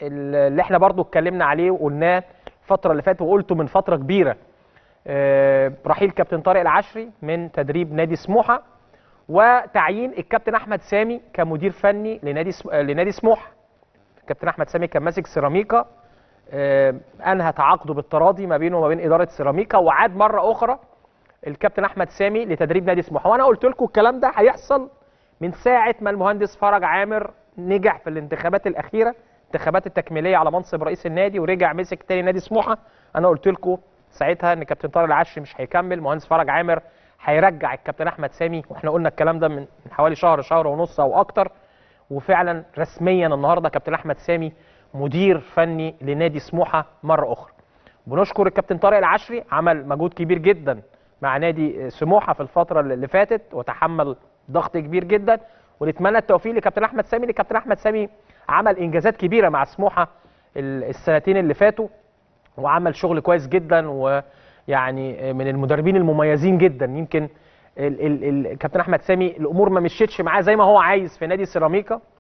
اللي احنا برضو اتكلمنا عليه وقلناه الفتره اللي فاتت وقلته من فتره كبيره آه، رحيل كابتن طارق العشري من تدريب نادي سموحه وتعيين الكابتن احمد سامي كمدير فني لنادي سم... آه، لنادي سموحه الكابتن احمد سامي كان ماسك سيراميكا آه، انهى تعاقده بالتراضي ما بينه وما بين اداره سيراميكا وعاد مره اخرى الكابتن احمد سامي لتدريب نادي سموحه وانا قلت لكم الكلام ده هيحصل من ساعه ما المهندس فرج عامر نجح في الانتخابات الاخيره الانتخابات التكميليه على منصب رئيس النادي ورجع مسك تاني نادي سموحه انا قلت لكم ساعتها ان كابتن طارق العشري مش هيكمل مهندس فرج عامر هيرجع الكابتن احمد سامي واحنا قلنا الكلام ده من من حوالي شهر شهر ونص او اكتر وفعلا رسميا النهارده كابتن احمد سامي مدير فني لنادي سموحه مره اخرى بنشكر الكابتن طارق العشري عمل مجهود كبير جدا مع نادي سموحه في الفتره اللي فاتت وتحمل ضغط كبير جدا ونتمنى التوفيق لكابتن احمد سامي لكابتن احمد سامي عمل انجازات كبيره مع سموحه ال- السنتين اللي فاتوا وعمل شغل كويس جدا ويعني من المدربين المميزين جدا يمكن ال- ال- ال- كابتن احمد سامي الامور ما مشيتش معاه زي ما هو عايز في نادي سيراميكا